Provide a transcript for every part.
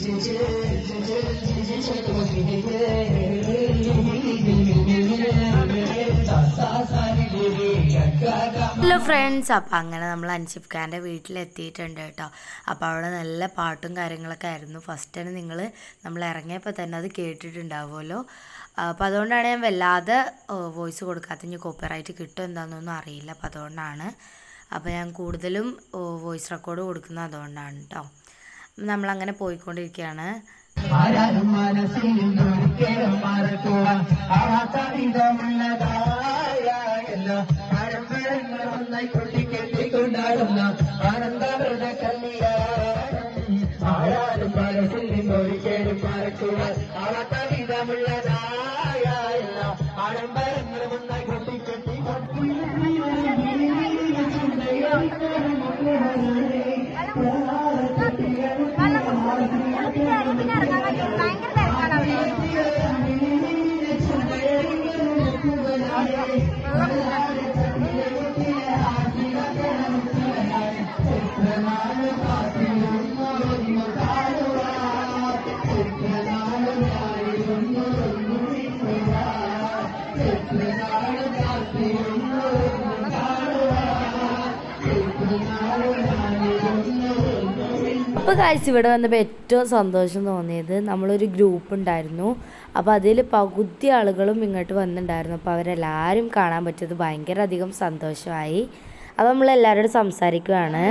Hello friends അപ്പം അങ്ങനെ നമ്മൾ അൻസിഫ് ഖാൻ്റെ വീട്ടിലെത്തിയിട്ടുണ്ട് കേട്ടോ അപ്പോൾ അവിടെ നല്ല പാട്ടും കാര്യങ്ങളൊക്കെ ആയിരുന്നു ഫസ്റ്റ് തന്നെ നിങ്ങൾ നമ്മൾ ഇറങ്ങിയപ്പോൾ തന്നെ അത് കേട്ടിട്ടുണ്ടാവുമല്ലോ അപ്പോൾ അതുകൊണ്ടാണ് ഞാൻ വല്ലാതെ വോയിസ് കൊടുക്കാത്ത ഇനി കോപ്പിറൈറ്റ് കിട്ടും എന്താണെന്നൊന്നും അറിയില്ല അപ്പോൾ അതുകൊണ്ടാണ് അപ്പോൾ ഞാൻ കൂടുതലും വോയിസ് റെക്കോർഡ് കൊടുക്കുന്നത് അതുകൊണ്ടാണ് കേട്ടോ നമ്മളങ്ങനെ പോയിക്കൊണ്ടിരിക്കുകയാണ് ആരാരും മനസ്സിൽ ഒരിക്കലും മറക്കുക ആവാത്തവിധമുള്ളതായ എല്ലാ പരമ്പരങ്ങൾ ഒന്നായി കൊട്ടിക്കെട്ടിക്കൊണ്ടാടുന്ന ആനന്ദമൃത കല്യാണം ആരാരും മനസ്സിൽ നിന്ന് ഒരിക്കലും മറക്കുക ആവാത്തവിധമുള്ളതായ എല്ലാ ആഡംബരങ്ങളും ഒന്നായി കൊട്ടിക്കെട്ടി അപ്പോൾ കാഴ്ച ഇവിടെ വന്നപ്പോൾ ഏറ്റവും സന്തോഷം തോന്നിയത് നമ്മളൊരു ഗ്രൂപ്പ് ഉണ്ടായിരുന്നു അപ്പോൾ അതിൽ പകുതി ആളുകളും ഇങ്ങോട്ട് വന്നിട്ടുണ്ടായിരുന്നു അപ്പോൾ അവരെല്ലാവരും കാണാൻ പറ്റിയത് ഭയങ്കര അധികം സന്തോഷമായി അപ്പോൾ നമ്മളെല്ലാവരോടും സംസാരിക്കുകയാണ്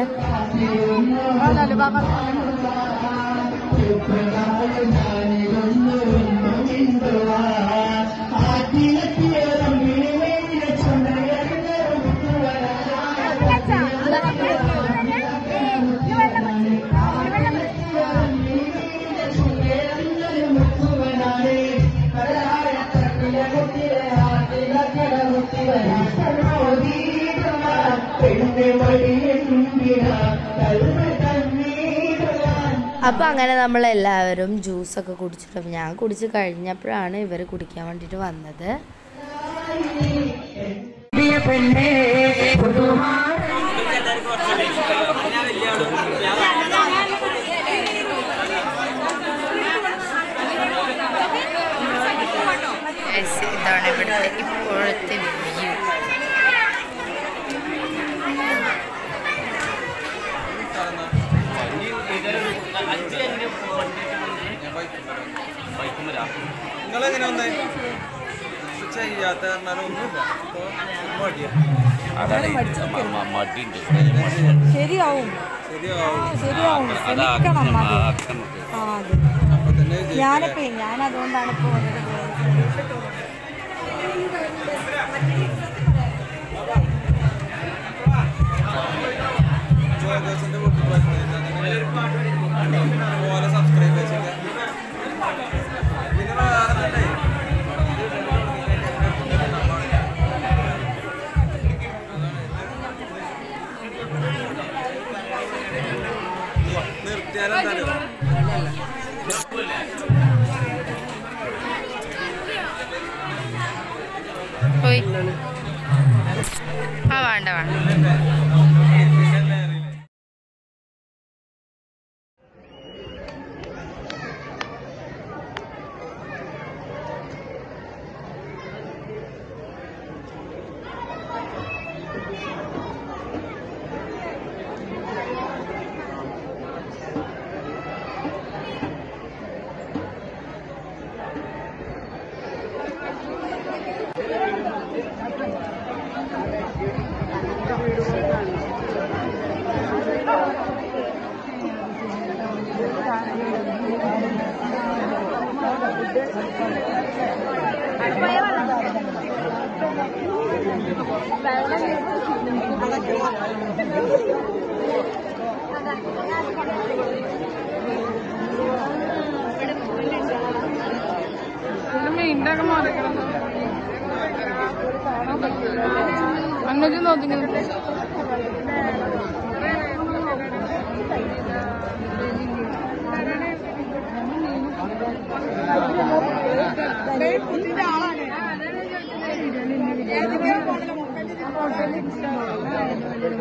അപ്പോൾ അങ്ങനെ നമ്മളെല്ലാവരും ജ്യൂസൊക്കെ കുടിച്ചിട്ട് ഞാൻ കുടിച്ച് കഴിഞ്ഞപ്പോഴാണ് ഇവർ കുടിക്കാൻ വേണ്ടിയിട്ട് വന്നത് പെണ്ണേ പുതുമാ ഇതാണ് ഇവിടുത്തെ ഇപ്പോഴത്തെ വ്യൂ നിങ്ങളെങ്ങനെ വന്നേ ചെയ്യാത്ത കാരണം ഒന്നുമില്ല ഇപ്പൊ മടിയാ ശരിയാവും ശരിയാവും ശരിയാവും ശ്രമിക്കണം അത് ആ അതെ അപ്പൊ തന്നെ ഞാനിപ്പോ ഞാൻ അതുകൊണ്ടാണ് ഇപ്പൊ വന്നത് ജോഗേഴ്സിന്റെ വീട്ടിൽ പോയിട്ട് പോലെ സബ്സ്ക്രൈബ് ചെയ്തിട്ട് പിന്നെ വേറെ നിർത്തിയാലെന്താണോ പോയി ആ വേണ്ട വേണ്ട അങ്ങോട്ട് നോക്കി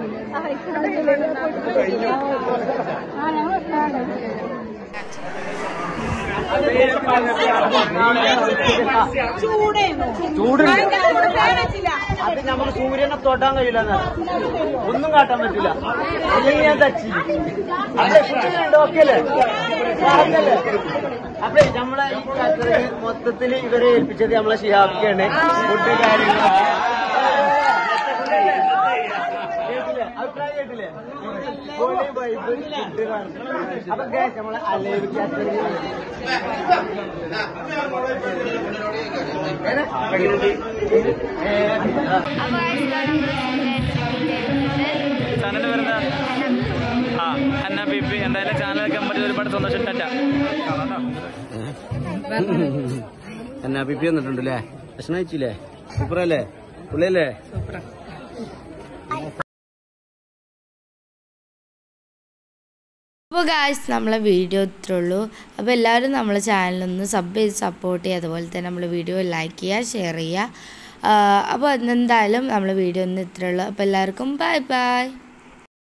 ആ ഞങ്ങൾ അത് നമുക്ക് സൂര്യനെ തൊട്ടാൻ കഴിയില്ല ഒന്നും കാട്ടാൻ പറ്റില്ല അല്ലെങ്കിൽ ഞാൻ തച്ചി അപ്പൊ ഓക്കെ അല്ലേ പറഞ്ഞല്ലേ അപ്പൊ നമ്മളെ ഈ കച്ചറ മൊത്തത്തിൽ ഇവരെ ഏൽപ്പിച്ചത് നമ്മളെ ഷിഹാബിക്കാണ് ഫുഡ് കാര്യങ്ങളൊക്കെ കേട്ടില്ലേ? അഭിപ്രായം കേട്ടില്ലേ? പൊളി vibe, food കാണും. അപ്പൊ guys, നമ്മളെ അലൈവ് കാറ്ററിംഗ് ചാനൽ വരുന്ന ആ അന്ന ബി പി എന്തായാലും ചാനൽ കമ്പനി ഒരുപാട് സന്തോഷം ടാറ്റ എന്നാ പിപ്പി വന്നിട്ടുണ്ടല്ലേ ഭക്ഷണം കഴിച്ചില്ലേ സൂപ്പറല്ലേ പുള്ളിയല്ലേ അപ്പോൾ ഗായ്സ് നമ്മളെ വീഡിയോ ഇത്രേ ഉള്ളൂ അപ്പോൾ എല്ലാവരും നമ്മളെ ചാനലൊന്ന് സബ് ചെയ്ത് സപ്പോർട്ട് ചെയ്യുക അതുപോലെ തന്നെ നമ്മളെ വീഡിയോ ലൈക്ക് ചെയ്യുക ഷെയർ ചെയ്യുക അപ്പോൾ എന്തായാലും നമ്മളെ വീഡിയോ ഒന്ന് ഇത്രേ ഉള്ളൂ അപ്പോൾ എല്ലാവർക്കും ബൈ ബൈ